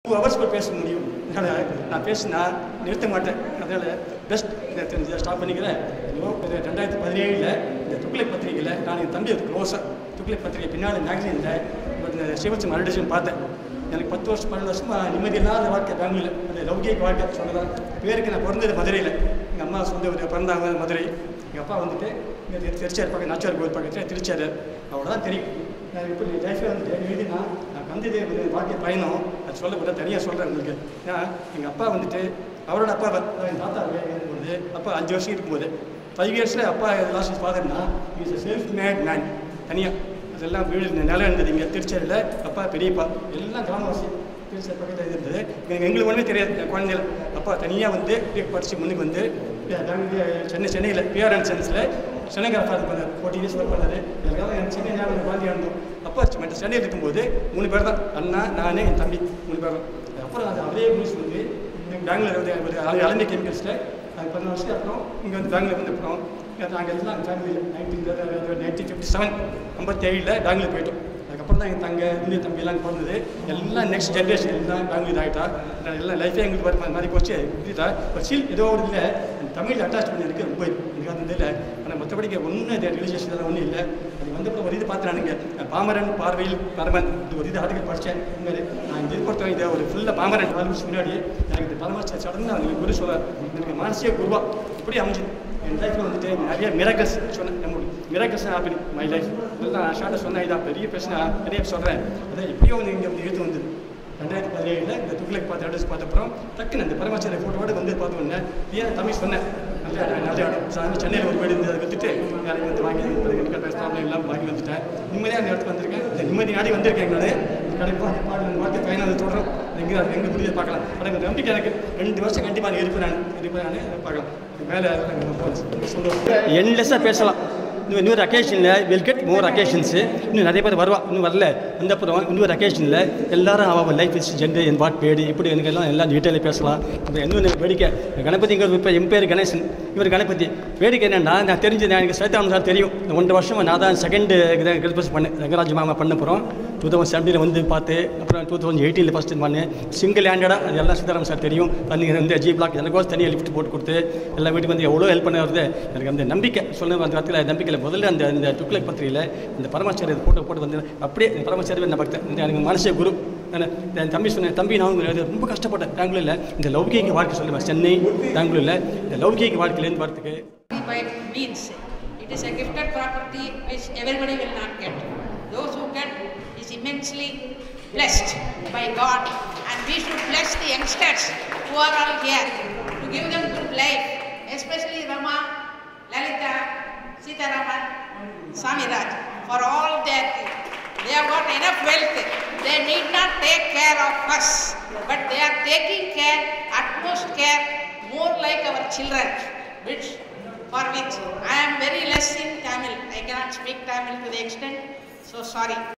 Two hours கூட பேச முடியும் அதனால் நான் பேசினா நிறுத்த மாட்டேன் அதனால் பெஸ்ட் இதை ஸ்டாப் பண்ணிக்கிறேன் இன்னும் இது ரெண்டாயிரத்தி பதினேழில் இந்த துக்ளக் பத்திரிகையில் நான் என் தம்பி ஒரு க்ளோஸாக துக்ளக் பத்திரிகை பின்னால் மேக்சினில் இந்த சிவச்சு மறுடிஷன் பார்த்தேன் எனக்கு பத்து வருஷம் பன்னெண்டு வருஷமா நிம்மதி இல்லாத வாழ்க்கை பெங்களூரில் அந்த லௌகிக வாழ்க்கை சொல்லலாம் பேருக்கு நான் பிறந்தது மதுரையில் எங்கள் அம்மா சொந்த ஊர் பிறந்தாங்க மதுரை எங்கள் அப்பா வந்துட்டு இங்கே திருச்சியார் பக்கம் நாச்சியார் கோயில் பக்கத்தில் திருச்சியார் அவ்வளோதான் தெரியும் நான் இப்போ லைஃப்பில் வந்துட்டு எழுதினா நான் வந்தது ஒரு வாழ்க்கை பயணம் அது சொல்ல கூட தனியாக சொல்கிறேன் உங்களுக்கு ஏன்னா எங்கள் அப்பா வந்துட்டு அவரோட அப்பா அதாவது என் தாத்தா இருக்கும்போது அப்பா அஞ்சு வருஷம் இருக்கும்போது ஃபைவ் இயர்ஸில் அப்பா லாஸ்ட் ஃபாதர்னா இஸ் செல்ஃப் மேட் மேன் தனியாக அதெல்லாம் வீடு நிலம் இருந்தது இங்கே திருச்சேரியில் அப்பா பெரியப்பா எல்லாம் கிராமவாசி திருச்சேரி பக்கத்தில் இருந்தது எங்க- எங்களுக்கு ஒன்றுமே தெரியாது என் குழந்தைகள் அப்பா தனியாக வந்து படித்து முன்னுக்கு வந்து பெங்களூரு, சென்னை சென்னையில் பிஆர்என் சென்ஸில் சென்னைக்கார பண்ணார் ஃபோர்ட்டி இயர்ஸ் ஒர்க் பண்ணார் எனக்காக எனக்கு சென்னை ஞாபகம் குழந்தையா இருந்தோம் அப்பா மற்ற சென்னையில் இருக்கும்போது மூணு பேர் தான் அண்ணா நான் என் தம்பி மூணு பேர் தான் அப்புறம் அது அதே நியூஸ் வந்து பெங்களூர் வந்து ஒரு அலந்தி கெமிக்கல்ஸில் அது பதினொரு வருஷத்துக்கு அப்புறம் இங்கே வந்து பெங்களூர் வந்து அப்புறம் நாங்கள் எல்லாம் ஃபேமிலியில் நைன்டீன் நைன்டீன் ஃபிஃப்டி செவன் ஐம்பத்தேழில் பெங்களூர் போயிட்டோம் அதுக்கப்புறம் தான் எங்கள் தங்க இந்திய தம்பி எல்லாம் பிறந்தது எல்லாம் நெக்ஸ்ட் ஜென்ரேஷன் எல்லாம் பெங்களூர் ஆகிட்டா எல்லாம் லைஃபே எங்களுக்கு வர மாதிரி போச்சு புரியுதா ஒரு சீல் ஏதோ ஒரு இல்லை தமிழ் அட்டாச் பண்ணி இருக்கு ரொம்ப எனக்கு அந்த இதில் ஆனால் மற்றபடிக்கு ஒன்றும் இது ரிலீஜியஸ் இதெல்லாம் ஒன்றும் இல்லை அது வந்தப்போ ஒரு இது பார்த்துறானுங்க பாமரன் பார்வையில் பரமன் இது ஒரு இது ஆர்டிகல் படித்தேன் உண்மையிலே நான் இந்த இது பொறுத்தவரை இதை ஒரு ஃபுல்லாக பாமரன் நாலு வருஷம் முன்னாடி எனக்கு இந்த பரமாச்ச சடங்கு நான் குரு சொல்ல எனக்கு மானசிய குருவா இப்படி அமைஞ்சு என் லைஃப்பில் வந்துட்டு நிறைய மிராக்கல்ஸ் சொன்னேன் நம்மளுடைய மிராக்கல்ஸ் ஹாப்பனிங் மை லைஃப் இதெல்லாம் நான் ஷார்ட்டாக சொன்னேன் இதான் பெரிய பிரச்சனை நிறைய சொல்கிறேன் அதான் எப்படியோ வந்து இங்கே வந்து எழுத்து வந்தது ரெண்டாயிரத்தி பதினேழில் இந்த துக்ளக் பார்த்து அட்ரஸ் பார்த்த அப்புறம் டக்குன்னு அந்த பரமாச்சாரிய ஃபோட்டோவோட வந்து பார்த்து உடனே ஏன் தமிழ் சொன்னேன் நல்ல இடம் நல்ல இடம் சாமி சென்னையில் ஒரு வீடு இருந்தது அதை வித்துட்டு வேலைக்கு வந்து வாங்கி எனக்கு ப்ராப்ளம் இல்லாமல் வாங்கி வந்துட்டேன் நிம்மதியாக அந்த இடத்துக்கு வந்திருக்கேன் இந்த நிம்மதி நாடி வந்திருக்கேன் நான் கண்டிப்பாக பாடு வாழ்க்கை பயணம் அது தொடரும் எங்கே எங்கே புரிய பார்க்கலாம் ஆனால் இந்த நம்பிக்கை எனக்கு ரெண்டு வருஷம் கண்டிப்பாக நான் இருப்பேன் நான் இருப்பேன் நான் பார்க்கலாம் மேலே சொல்லுவோம் என்லெஸ்ஸாக பேசலாம் இன்னும் இன்னொரு அக்கேஷனில் வில் கெட் மோர் அக்கேஷன்ஸு இன்னும் நிறைய பேர் வருவா இன்னும் வரல வந்த அப்புறம் இன்னொரு அக்கேஷனில் எல்லாரும் அவள் life is genre and what bad இப்படி எனக்கு எல்லாம் எல்லாம் டீட்டெயிலாக பேசலாம் இப்போ இன்னொன்று வேடிக்கை கணபதிங்கிற இப்போ என் பேர் கணேசன் இவர் கணபதி வேடிக்கை என்னன்னா நான் தெரிஞ்சது எனக்கு சைத்தானம் சார் தெரியும் இந்த ஒன்றரை வருஷம் நான் தான் செகண்டு கிறிஸ்மஸ் பண்ணேன் ரங்கராஜ் மாமா பண்ண போகிறோம் டூ தௌசண்ட் செவன்டீனில் வந்து பார்த்து அப்புறம் டூ தௌசண்ட் எயிட்டீனில் ஃபஸ்ட்டு பண்ணேன் சிங்கிள் ஹேண்டடாக அது எல்லாம் சீதாராம் சார் தெரியும் பண்ணி வந்து ஜி பிளாக் எனக்கோஸ் தனியாக லிஃப்ட் போட்டு கொடுத்து எல்லா வீட்டுக்கு வந்து எவ்வளோ ஹெல்ப் பண்ண வருது எனக்கு அந்த நம்பிக்கை சொன்ன அந்த இடத்துல நம்பிக்கையில் முதல்ல அந்த இந்த துக்ளக் பத்திரிகையில் இந்த பரமாச்சாரிய போட்டோ போட்டு வந்து அப்படியே இந்த பரமாச்சாரிய நான் பக்தன் இந்த எனக்கு மனசே குரு நான் என் தம்பி சொன்னேன் தம்பி நான் வந்து ரொம்ப கஷ்டப்பட்டேன் பெங்களூரில் இந்த லௌகிக வாழ்க்கை சொல்லுவேன் சென்னை பெங்களூரில் இந்த லௌகிக வாழ்க்கையிலேருந்து வரதுக்கு by means. It is a gifted property which everybody will not get. Those who get is immensely blessed by God and we should bless the youngsters who are all here to give them good life, especially Rama, Lalita, Sitaraman, Samiraj for all their they have got enough wealth. They need not take care of us, but they are taking care, utmost care, more like our children, which for which I am very less in Tamil. I cannot speak Tamil to the extent, so sorry.